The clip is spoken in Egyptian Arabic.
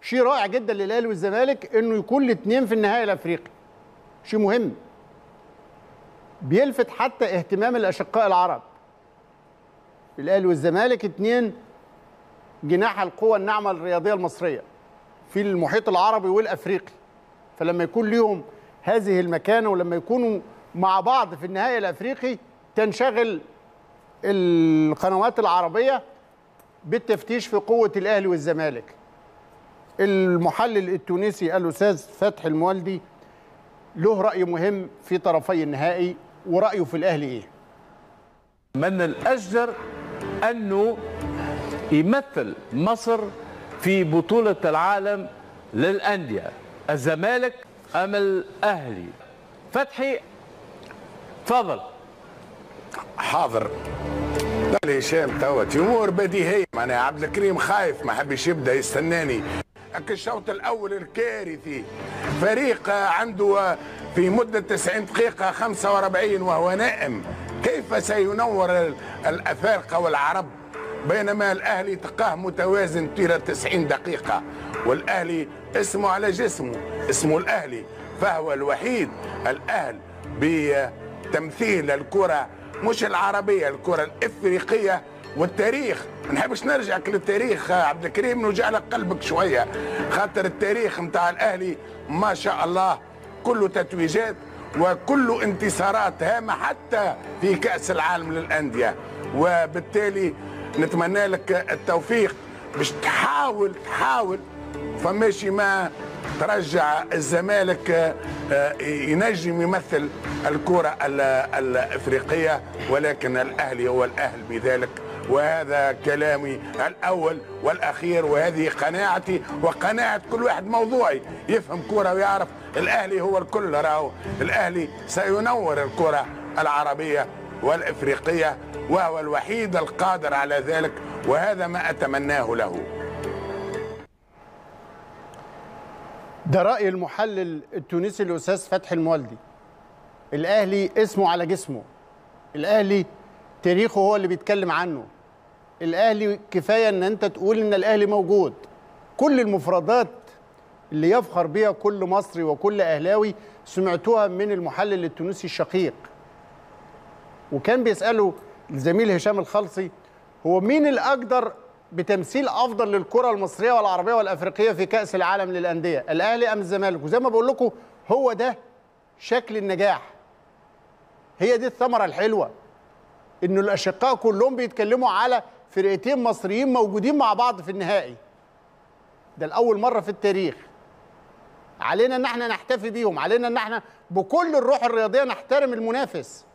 شيء رائع جدا للاهلي والزمالك انه يكون الاثنين في النهائي الافريقي شيء مهم بيلفت حتى اهتمام الاشقاء العرب الاهلي والزمالك اثنين جناح القوى الناعمه الرياضيه المصريه في المحيط العربي والافريقي فلما يكون ليهم هذه المكانه ولما يكونوا مع بعض في النهائي الافريقي تنشغل القنوات العربيه بالتفتيش في قوه الاهلي والزمالك المحلل التونسي الاستاذ فتحي الموالدي له راي مهم في طرفي النهائي ورايه في الاهلي ايه من الأجدر أنه يمثل مصر في بطولة العالم للأندية الزمالك أم الأهلي فتحي تفضل حاضر قال هشام توا تيمور بديهية معناها عبد الكريم خايف ما حبش يبدا يستناني لكن الشوط الاول الكارثي فريق عنده في مدة 90 دقيقة 45 وهو نائم كيف سينور ال- الأفارقة والعرب بينما الأهلي تلقاه متوازن طيلة 90 دقيقة والأهلي اسمه على جسمه اسمه الأهلي فهو الوحيد الأهل بتمثيل الكرة مش العربية الكرة الإفريقية والتاريخ ما نحبش نرجع للتاريخ عبد الكريم نرجع لك قلبك شوية خاطر التاريخ متاع الأهلي ما شاء الله كله تتويجات وكله انتصارات هامة حتى في كأس العالم للأندية وبالتالي نتمنى لك التوفيق باش تحاول تحاول فماشي ما ترجع الزمالك آه، آه، ينجم يمثل الكرة ال- الأفريقية ولكن الأهلي هو الأهل بذلك وهذا كلامي الأول والأخير وهذه قناعتي وقناعة كل واحد موضوعي يفهم كرة ويعرف الأهلي هو الكل راهو الأهلي سينور الكرة العربية والإفريقية وهو الوحيد القادر على ذلك وهذا ما أتمناه له ده راي المحلل التونسي الاستاذ فتحي الموالدي الاهلي اسمه على جسمه الاهلي تاريخه هو اللي بيتكلم عنه الاهلي كفايه ان انت تقول ان الاهلي موجود كل المفردات اللي يفخر بها كل مصري وكل اهلاوي سمعتوها من المحلل التونسي الشقيق وكان بيساله الزميل هشام الخلصي هو مين الاقدر بتمثيل افضل للكره المصريه والعربيه والافريقيه في كاس العالم للانديه الاهلي ام الزمالك وزي ما بقول لكم هو ده شكل النجاح هي دي الثمره الحلوه انه الاشقاء كلهم بيتكلموا على فرقتين مصريين موجودين مع بعض في النهائي ده لاول مره في التاريخ علينا ان احنا نحتفي بيهم علينا ان احنا بكل الروح الرياضيه نحترم المنافس